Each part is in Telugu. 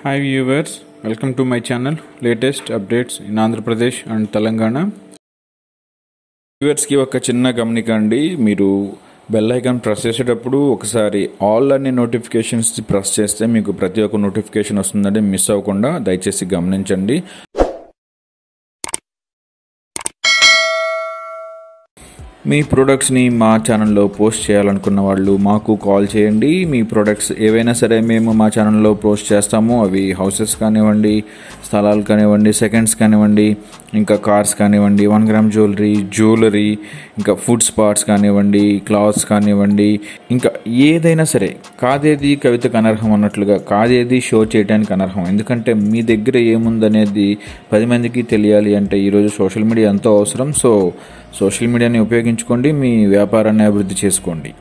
hi viewers welcome to my channel latest updates in Andhra Pradesh and Telangana వ్యూవర్స్కి ఒక చిన్న గమనిక అండి మీరు బెల్ ఐకాన్ ప్రెస్ చేసేటప్పుడు ఒకసారి ఆల్ అనే నోటిఫికేషన్స్ ప్రెస్ చేస్తే మీకు ప్రతి ఒక్క నోటిఫికేషన్ వస్తుందండి మిస్ అవ్వకుండా దయచేసి గమనించండి మీ ప్రొడక్ట్స్ని మా ఛానల్లో పోస్ట్ చేయాలనుకున్న వాళ్ళు మాకు కాల్ చేయండి మీ ప్రొడక్ట్స్ ఏవైనా సరే మేము మా ఛానల్లో పోస్ట్ చేస్తాము అవి హౌసెస్ కానివ్వండి స్థలాలు కానివ్వండి సెకండ్స్ కానివ్వండి ఇంకా కార్స్ కానివ్వండి వన్ గ్రామ్ జ్యువెలరీ జ్యువెలరీ ఇంకా ఫుడ్ స్పాట్స్ కానివ్వండి క్లాత్స్ కానివ్వండి ఇంకా ఏదైనా సరే కాదేది కవితకు అనర్హం అన్నట్లుగా కాదేది షో చేయడానికి అనర్హం ఎందుకంటే మీ దగ్గర ఏముందనేది పది మందికి తెలియాలి అంటే ఈరోజు సోషల్ మీడియా ఎంతో అవసరం సో సోషల్ మీడియాని ఉపయోగించుకోండి మీ వ్యాపారాన్ని అభివృద్ధి చేసుకోండి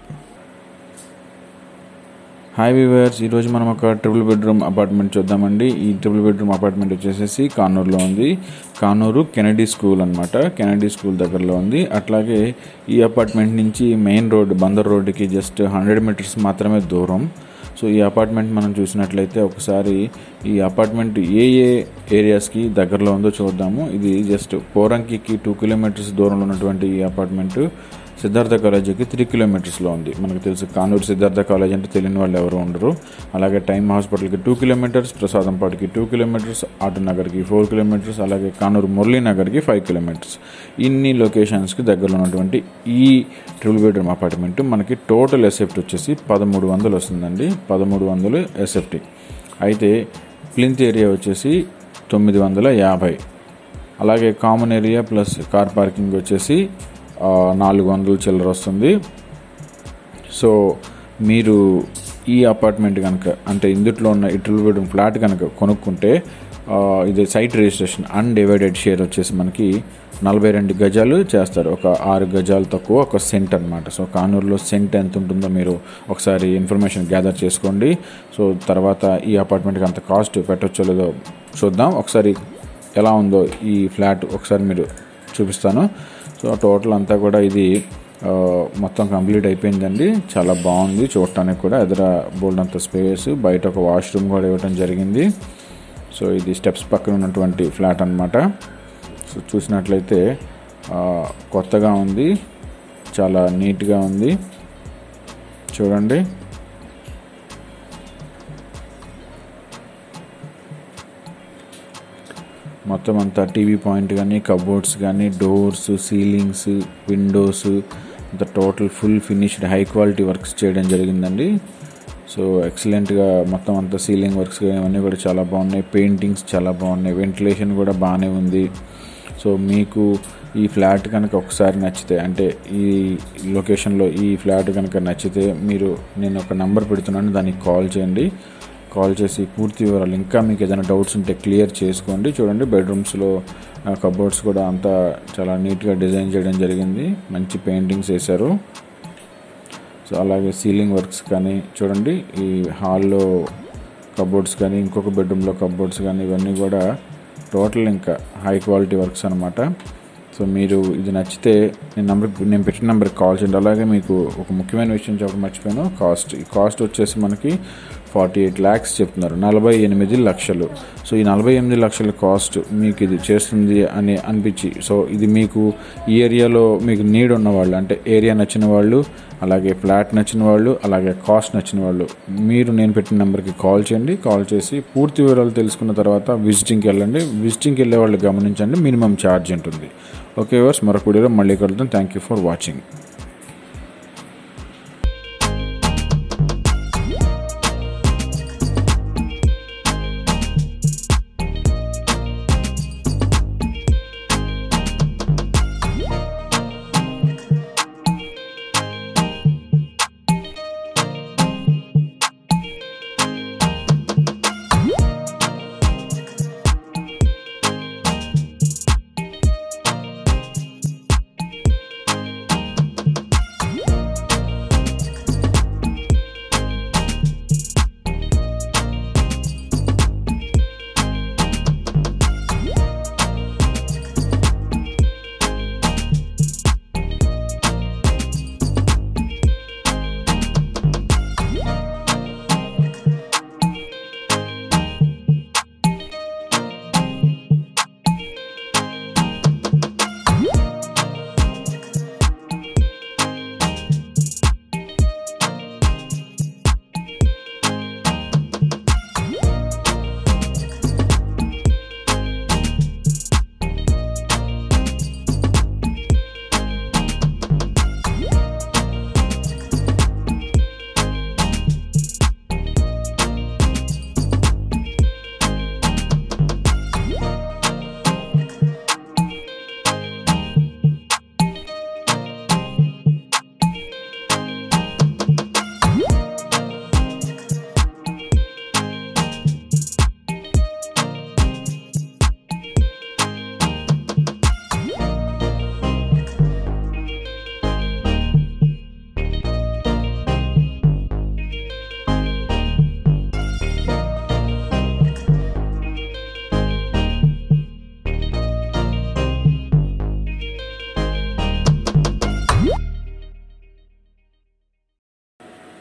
హాయ్ వివర్స్ ఈరోజు మనం ఒక ట్రిపుల్ బెడ్రూమ్ అపార్ట్మెంట్ చూద్దామండి ఈ ట్రిపుల్ బెడ్రూమ్ అపార్ట్మెంట్ వచ్చేసేసి కానూరులో ఉంది కానూరు కెనడీ స్కూల్ అనమాట కెనడీ స్కూల్ దగ్గరలో ఉంది అట్లాగే ఈ అపార్ట్మెంట్ నుంచి మెయిన్ రోడ్ బందర్ రోడ్డుకి జస్ట్ హండ్రెడ్ మీటర్స్ మాత్రమే దూరం సో ఈ అపార్ట్మెంట్ మనం చూసినట్లయితే ఒకసారి ఈ అపార్ట్మెంట్ ఏ ఏ ఏరియాస్కి దగ్గరలో ఉందో చూద్దాము ఇది జస్ట్ పోరంకికి టూ కిలోమీటర్స్ దూరంలో ఉన్నటువంటి ఈ అపార్ట్మెంట్ సిద్ధార్థ కాలేజీకి త్రీ కిలోమీటర్స్లో ఉంది మనకు తెలుసు కానూరు సిద్ధార్థ కాలేజ్ అంటే తెలియని వాళ్ళు ఎవరు ఉండరు అలాగే టైమ్ హాస్పిటల్కి టూ కిలోమీటర్స్ ప్రసాదంపాటికి టూ కిలోమీటర్స్ ఆటో నగర్కి ఫోర్ కిలోమీటర్స్ అలాగే కానూరు మురళీ నగర్కి ఫైవ్ కిలోమీటర్స్ ఇన్ని లొకేషన్స్కి దగ్గరలో ఉన్నటువంటి ఈ ట్రిపుల్ బెడ్రూమ్ అపార్ట్మెంట్ మనకి టోటల్ ఎసెప్ట్ వచ్చేసి పదమూడు వందలు వస్తుందండి పదమూడు వందలు ఎసెప్టీ అయితే ప్లింత్ ఏరియా వచ్చేసి తొమ్మిది వందల యాభై అలాగే common area plus car parking వచ్చేసి నాలుగు వందలు చిల్లర వస్తుంది సో మీరు ఈ అపార్ట్మెంట్ కనుక అంటే ఇందుట్లో ఉన్న ఈ ట్రిపుల్ బెడ్రూమ్ ఫ్లాట్ కనుక కొనుక్కుంటే ఇది సైట్ రిజిస్ట్రేషన్ అన్డివైడెడ్ షేర్ వచ్చేసి మనకి నలభై రెండు గజాలు చేస్తారు ఒక ఆరు గజాలు తక్కువ ఒక సెంట్ అనమాట సో కానూరులో సెంట్ ఎంత ఉంటుందో మీరు ఒకసారి ఇన్ఫర్మేషన్ గ్యాదర్ చేసుకోండి సో తర్వాత ఈ అపార్ట్మెంట్కి అంత కాస్ట్ పెట్టచ్చో లేదో చూద్దాం ఒకసారి ఎలా ఉందో ఈ ఫ్లాట్ ఒకసారి మీరు చూపిస్తాను సో టోటల్ అంతా కూడా ఇది మొత్తం కంప్లీట్ అయిపోయిందండి చాలా బాగుంది చూడటానికి కూడా ఎదుర బోల్డ్ అంత స్పేస్ బయట ఒక వాష్రూమ్ కూడా ఇవ్వడం జరిగింది సో ఇది స్టెప్స్ పక్కన ఉన్నటువంటి ఫ్లాట్ అనమాట సో చూసినట్లయితే కొత్తగా ఉంది చాలా నీట్గా ఉంది చూడండి మొత్తం అంతా టీవీ పాయింట్ కానీ కబోర్డ్స్ కానీ డోర్స్ సీలింగ్స్ విండోస్ అంత total full finished high quality works చేయడం జరిగిందండి సో ఎక్సలెంట్గా మొత్తం అంతా సీలింగ్ వర్క్స్ ఇవన్నీ కూడా చాలా బాగున్నాయి పెయింటింగ్స్ చాలా బాగున్నాయి వెంటిలేషన్ కూడా బాగానే ఉంది సో మీకు ఈ ఫ్లాట్ కనుక ఒకసారి నచ్చితే అంటే ఈ లొకేషన్లో ఈ ఫ్లాట్ కనుక నచ్చితే మీరు నేను ఒక నంబర్ పెడుతున్నాను దానికి కాల్ చేయండి కాల్ చేసి పూర్తి వివరాలు ఇంకా మీకు ఏదైనా డౌట్స్ ఉంటే క్లియర్ చేసుకోండి చూడండి బెడ్రూమ్స్లో కబోర్డ్స్ కూడా అంతా చాలా నీట్గా డిజైన్ చేయడం జరిగింది మంచి పెయింటింగ్స్ వేశారు సో అలాగే సీలింగ్ వర్క్స్ కానీ చూడండి ఈ హాల్లో కబోర్డ్స్ కానీ ఇంకొక బెడ్రూమ్లో కబోర్డ్స్ కానీ ఇవన్నీ కూడా టోటల్ ఇంకా హై క్వాలిటీ వర్క్స్ అనమాట సో మీరు ఇది నచ్చితే నేను నెంబర్ నేను పెట్టిన నెంబర్కి కాల్ చేయండి అలాగే మీకు ఒక ముఖ్యమైన విషయం చెప్పడం మర్చిపోయాను కాస్ట్ ఈ కాస్ట్ వచ్చేసి మనకి ఫార్టీ ఎయిట్ ల్యాక్స్ చెప్తున్నారు నలభై ఎనిమిది లక్షలు సో ఈ నలభై ఎనిమిది లక్షల కాస్ట్ మీకు ఇది చేస్తుంది అని అనిపించి సో ఇది మీకు ఈ ఏరియాలో మీకు నీడ్ ఉన్న వాళ్ళు అంటే ఏరియా నచ్చిన వాళ్ళు అలాగే ఫ్లాట్ నచ్చిన వాళ్ళు అలాగే కాస్ట్ నచ్చిన వాళ్ళు మీరు నేను పెట్టిన నెంబర్కి కాల్ చేయండి కాల్ చేసి పూర్తి వివరాలు తెలుసుకున్న తర్వాత విజిటింగ్కి వెళ్ళండి విజిటింగ్కి వెళ్ళే వాళ్ళు గమనించండి మినిమం ఛార్జ్ ఉంటుంది ఓకే వర్స్ మరొక వీడియోలో మళ్ళీ కలుద్దాం థ్యాంక్ యూ ఫర్ వాచింగ్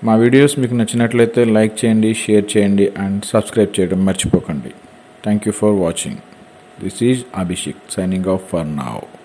మా వీడియోస్ మీకు నచ్చినట్లయితే లైక్ చేయండి షేర్ చేయండి అండ్ సబ్స్క్రైబ్ చేయడం మర్చిపోకండి thank you for watching this is Abhishek signing off for now